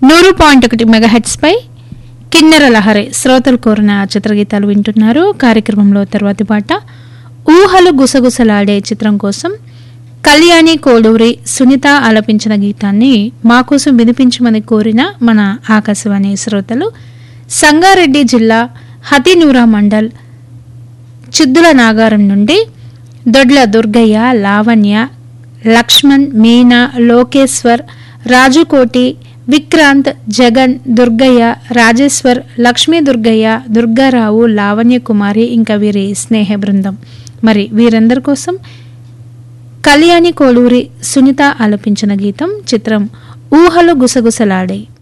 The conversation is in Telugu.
నూరు పాయింట్ ఒకటి మెగాహెట్స్పై కిన్నెర లహరి శ్రోతలు కోరిన చిత్రగీతాలు వింటున్నారు కార్యక్రమంలో తర్వాతి పాట ఊహలు గుసగుసలాడే చిత్రం కోసం కళ్యాణి కోడూరి సునీత ఆలపించిన గీతాన్ని మా కోసం వినిపించమని కోరిన మన ఆకాశవాణి శ్రోతలు సంగారెడ్డి జిల్లా హతినూరా మండల్ చిద్దుల నాగారం నుండి దొడ్ల దుర్గయ్య లావణ్య లక్ష్మణ్ మీనా లోకేశ్వర్ రాజుకోటి విక్రాంత్ జగన్ దుర్గయ్య రాజేశ్వర్ లక్ష్మీ దుర్గయ్య దుర్గారావు లావణ్య కుమారి ఇంకా వీరి స్నేహ బృందం మరి వీరందరి కోసం కళ్యాణి కోడూరి సునీత ఆలపించిన గీతం చిత్రం ఊహలు గుసగుసలాడే